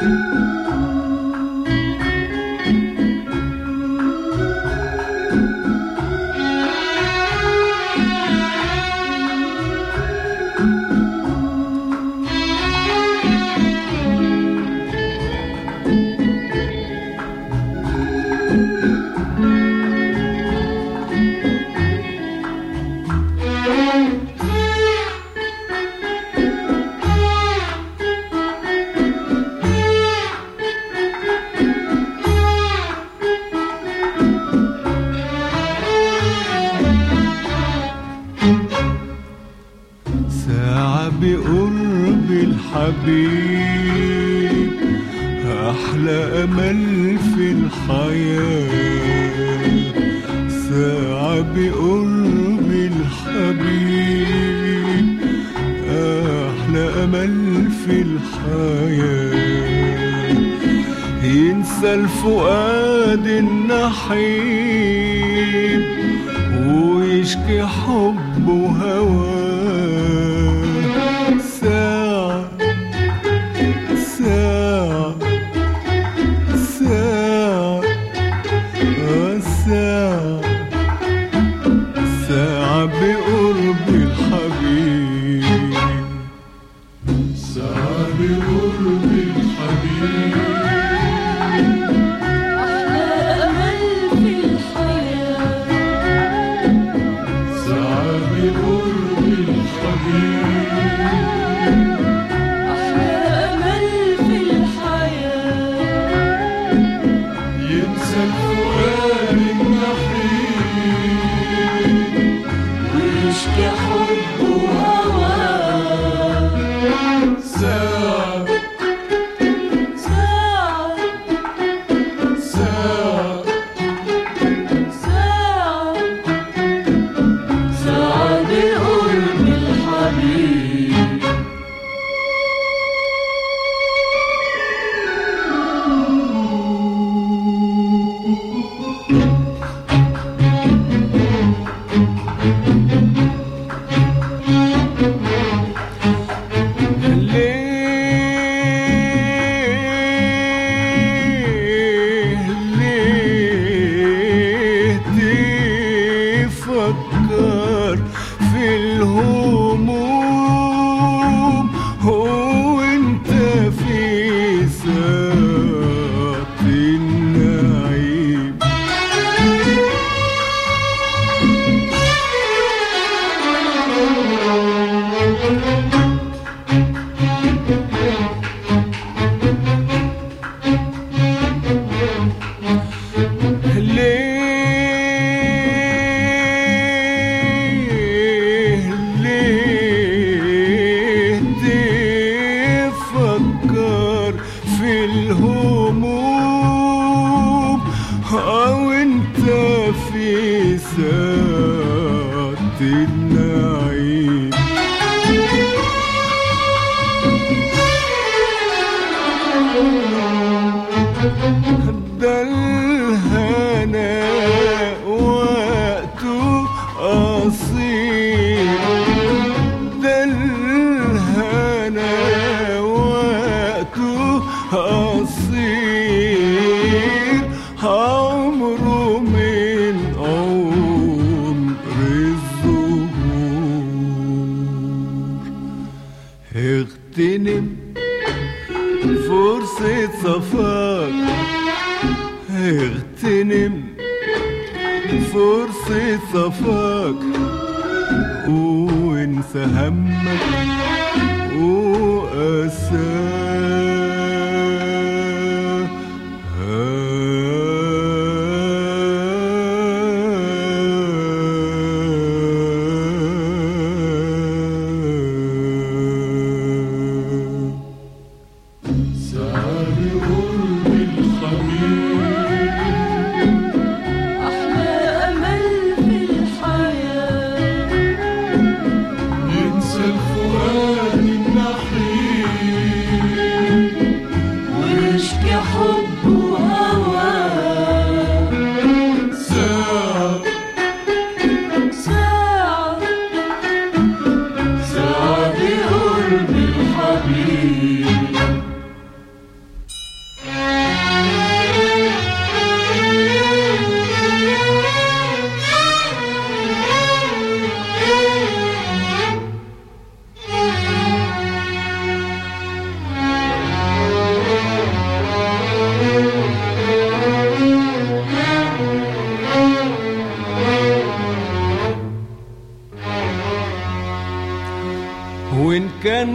ساعة بقرب الحبيب أحلى أمل في الحياة ساعة بقرب الحبيب أحلى أمل في الحياة ينسى الفؤاد النحيب ويشكي حب وهواه ساعة ساعة ساعة آه ساعة ساعة بقرب الحبيب ساعة بقرب الحبيب أحلى أمل في الحياة ساعة بقرب الحبيب أحلى أمل في الحياة ينسى الفؤاد النحيب ويشكي حب وهواه ساعة ساعة ساعة ساعة ساعة بقرب الحبيب ليه ليه تفكر في الهموم هو انت في ساعة النعيم ليه ليه تفكر في الهموم او انت في ساعة النعيم ده الهنا وقته قصير ده الهنا وقته قصير عمره من عمر الزهور اغتنم فرصة صفاك اغتنم فرصة صفاك وانسى همك وأساك ساعة بقرب الحبيب أحلى أمل في الحياة ينسى الفؤاد النحيب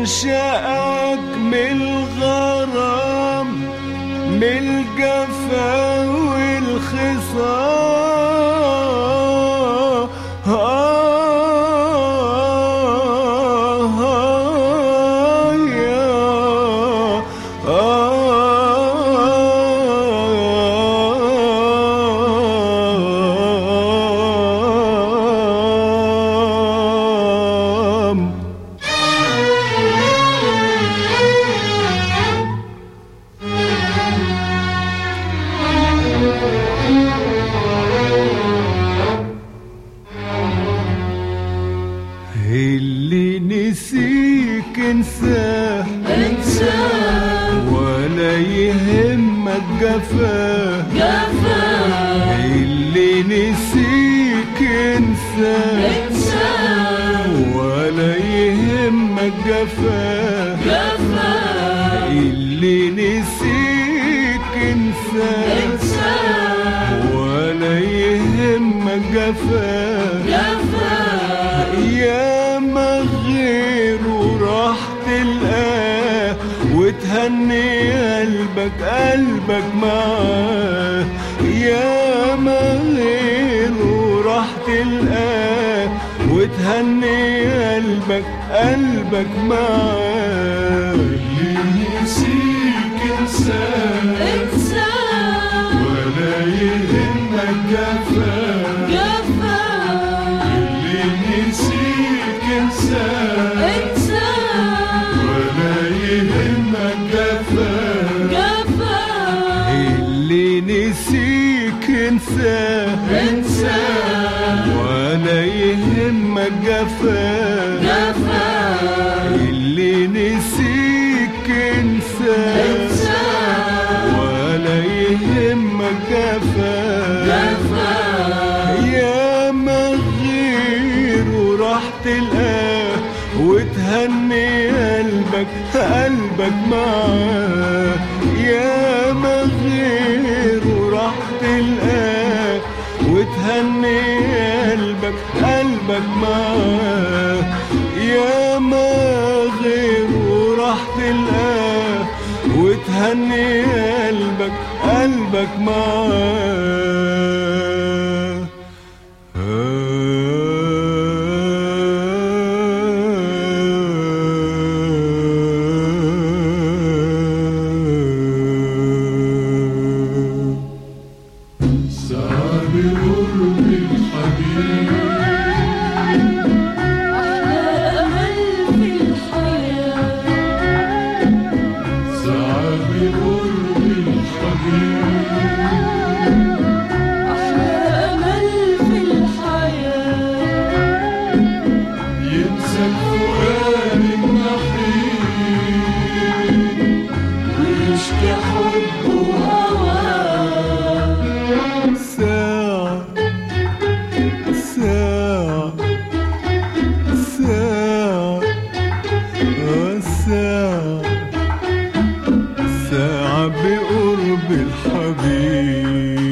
انشأك من الغرام من الجفا والخصام اللي نسيك انساه انساه ولا يهمك جفاه جفاه اللي نسيك انساه انساه ولا يهمك جفاه جفاه اللي نسيك انساه انساه ولا يهمك جفاه جفاه يا ما غيره راح تلقاه وتهني قلبك قلبك معاه يا ما غيره راح تلقاه وتهني قلبك قلبك معاه اللي نسيك انسان انساه ولا يهمك جفاك جفاه اللي نسيك انسان انساه ولا يهمك جفاك جفاه اللي نسيك انساه انساه ولا يهمك جفاه جفاه اللي نسيك انساه انساه ولا يهمك جفاه جفاه يا ما غيره راح تلقاه وتهني قلبك قلبك معاه يا ما غيره راح تلقاه وتهني قلبك قلبك معاه يا ما غيره راح تلقاه وتهني قلبك قلبك معاه صعب قرب الحبيب أحلى أمل في الحياة صعب قرب الحبيب أحلى أمل في الحياة ينسى الفؤاد النحيب ويشكي حبه وهواه ساعة ساعة ساعة آه ساعة ساعة بقرب الحبيب